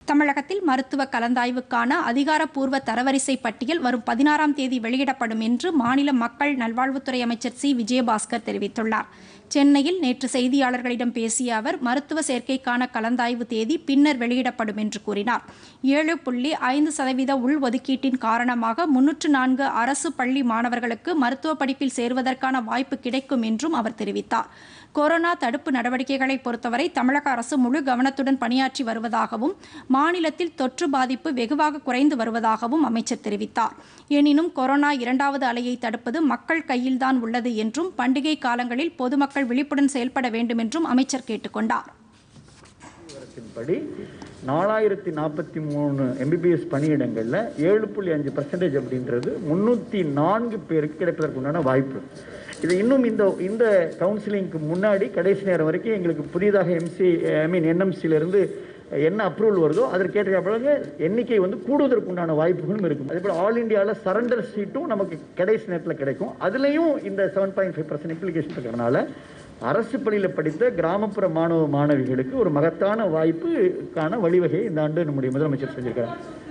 தமிழகத்தில் மருத்துவ கலந்தாய்வுக்கான அதிகாரப்பூர்வ தரவரிசை பட்டியல் வரும் பதினாறாம் தேதி வெளியிடப்படும் என்று மாநில மக்கள் நல்வாழ்வுத்துறை அமைச்சர் சி விஜயபாஸ்கர் தெரிவித்துள்ளார் சென்னையில் நேற்று செய்தியாளர்களிடம் பேசிய அவர் மருத்துவ சேர்க்கைக்கான கலந்தாய்வு தேதி பின்னர் வெளியிடப்படும் என்று கூறினார் ஏழு புள்ளி ஐந்து சதவீத உள்ஒதுக்கீட்டின் காரணமாக முன்னூற்று நான்கு அரசு பள்ளி மாணவர்களுக்கு மருத்துவ படிப்பில் சேருவதற்கான வாய்ப்பு கிடைக்கும் என்றும் அவர் தெரிவித்தார் கொரோனா தடுப்பு நடவடிக்கைகளை பொறுத்தவரை தமிழக அரசு முழு கவனத்துடன் பணியாற்றி வருவதாகவும் மாநிலத்தில் தொற்று பாதிப்பு வெகுவாக குறைந்து வருவதாகவும் அமைச்சர் தெரிவித்தார் எனினும் கொரோனா இரண்டாவது அலையை தடுப்பது மக்கள் கையில்தான் உள்ளது என்றும் பண்டிகை காலங்களில் பொதுமக்கள் விழிப்புடன் செயல்பட வேண்டும் என்றும் அமைச்சர் கேட்டுக்கொண்டார் படி நாலாயிரத்தி நாற்பத்தி மூணு எம்பிபிஎஸ் பணியிடங்களில் ஏழு புள்ளி அஞ்சு பர்சன்டேஜ் அப்படின்றது முந்நூற்றி நான்கு பேருக்கு கிடைப்பதற்கு உண்டான வாய்ப்பு இது இன்னும் இந்த இந்த கவுன்சிலிங்க்கு முன்னாடி கடைசி நேரம் வரைக்கும் எங்களுக்கு புதிதாக எம்சி ஐ மீன் என்எம்சியிலிருந்து என்ன அப்ரூவல் வருதோ அதற்கேற்ற பிறகு எண்ணிக்கை வந்து கூடுவதற்கு உண்டான வாய்ப்புகளும் இருக்கும் அதே போல் ஆல் இந்தியாவில் சரண்டர் சீட்டும் நமக்கு கடைசி நேரத்தில் கிடைக்கும் அதுலேயும் இந்த seven point five percent implication இருக்கிறனால அரசு பள்ளியில் படித்த கிராமப்புற மாணவ மாணவிகளுக்கு ஒரு மகத்தான வாய்ப்புக்கான வழிவகையை இந்த ஆண்டு நம்முடைய முதலமைச்சர் செஞ்சிருக்காரு